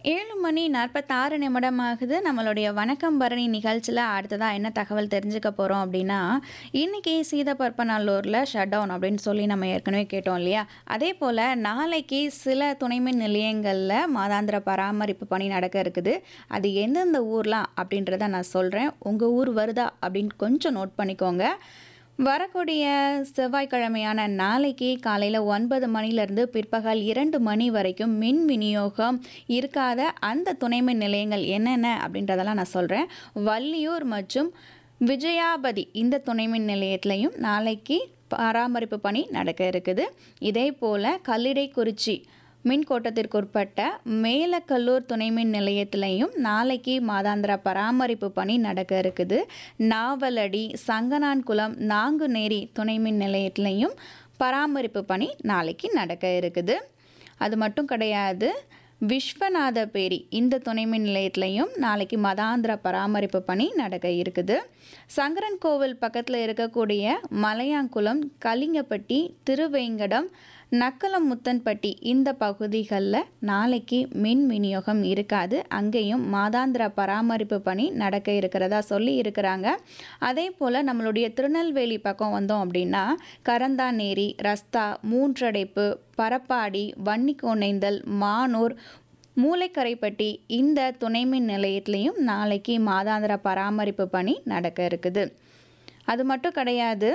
ஏழு மணி நாற்பத்தாறு நிமிடம் ஆகுது நம்மளுடைய வணக்கம் பரணி நிகழ்ச்சியில் அடுத்ததாக என்ன தகவல் தெரிஞ்சுக்க போகிறோம் அப்படின்னா இன்றைக்கி சீதப்பற்பநல்லூரில் ஷட் டவுன் அப்படின்னு சொல்லி நம்ம ஏற்கனவே கேட்டோம் இல்லையா அதே போல் நாளைக்கு சில துணைமின் நிலையங்களில் மாதாந்திர பராமரிப்பு பணி நடக்க இருக்குது அது எந்தெந்த ஊர்லாம் அப்படின்றத நான் சொல்கிறேன் உங்கள் ஊர் வருதா அப்படின்னு கொஞ்சம் நோட் பண்ணிக்கோங்க வரக்கூடிய செவ்வாய்க்கிழமையான நாளைக்கு காலையில் ஒன்பது மணிலேருந்து பிற்பகல் இரண்டு மணி வரைக்கும் மின் விநியோகம் இருக்காத அந்த துணைமின் நிலையங்கள் என்னென்ன அப்படின்றதெல்லாம் நான் சொல்கிறேன் வள்ளியூர் மற்றும் விஜயாபதி இந்த துணைமின் நிலையத்திலையும் நாளைக்கு பராமரிப்பு பணி நடக்க இருக்குது இதே போல் கல்லிடைக்குறிச்சி மின் கோட்டத்திற்குட்பட்ட மேலக்கல்லூர் துணைமின் நிலையத்திலையும் நாளைக்கு மாதாந்திர பராமரிப்பு பணி நடக்க இருக்குது நாவலடி சங்கனான்குளம் நாங்குநேரி துணைமின் நிலையத்திலையும் பராமரிப்பு பணி நாளைக்கு நடக்க இருக்குது அது மட்டும் கிடையாது விஸ்வநாதபேரி இந்த துணைமின் நிலையத்திலையும் நாளைக்கு மதாந்திர பராமரிப்பு பணி நடக்க இருக்குது சங்கரன் கோவில் பக்கத்தில் இருக்கக்கூடிய மலையாங்குளம் கலிங்கப்பட்டி திருவேங்கடம் நக்கலம் முத்தன்பட்டி இந்த பகுதிகளில் நாளைக்கு மின் விநியோகம் இருக்காது அங்கேயும் மாதாந்திர பராமரிப்பு பணி நடக்க இருக்கிறதா சொல்லி இருக்கிறாங்க அதே போல் நம்மளுடைய திருநெல்வேலி பக்கம் வந்தோம் அப்படின்னா கரந்தாநேரி ரஸ்தா மூன்றடைப்பு பரப்பாடி வன்னிக்கோணைந்தல் மானூர் மூளைக்கரைப்பட்டி இந்த துணைமின் நிலையத்திலையும் நாளைக்கு மாதாந்திர பராமரிப்பு பணி நடக்க இருக்குது அது மட்டும் கிடையாது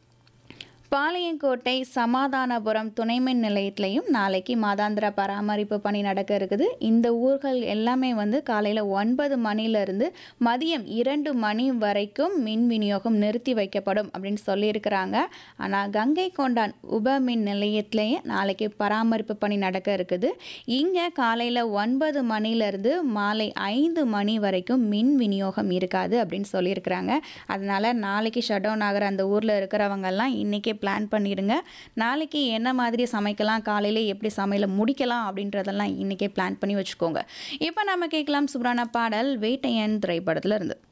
பாளையங்கோட்டை சமாதானபுரம் துணைமின் நிலையத்திலையும் நாளைக்கு மாதாந்திர பராமரிப்பு பணி நடக்க இருக்குது இந்த ஊர்கள் எல்லாமே வந்து காலையில் ஒன்பது மணிலேருந்து மதியம் இரண்டு மணி வரைக்கும் மின் விநியோகம் நிறுத்தி வைக்கப்படும் அப்படின்னு சொல்லியிருக்கிறாங்க ஆனால் கங்கை கொண்டான் உப மின் நிலையத்திலேயே நாளைக்கு பராமரிப்பு பணி நடக்க இருக்குது இங்கே காலையில் ஒன்பது மணிலேருந்து மாலை ஐந்து மணி வரைக்கும் மின் விநியோகம் இருக்காது அப்படின்னு சொல்லியிருக்கிறாங்க அதனால் நாளைக்கு ஷட் டவுன் ஆகிற அந்த ஊரில் இருக்கிறவங்கெல்லாம் இன்றைக்கே பிளான் பண்ணிடுங்க நாளைக்கு என்ன மாதிரி சமைக்கலாம் காலையில் எப்படி சமையலை முடிக்கலாம் அப்படின்றதெல்லாம் இன்றைக்கே பிளான் பண்ணி வச்சுக்கோங்க இப்போ நம்ம கேட்கலாம் சூப்பரான பாடல் வேட்டையன் திரைப்படத்தில் இருந்து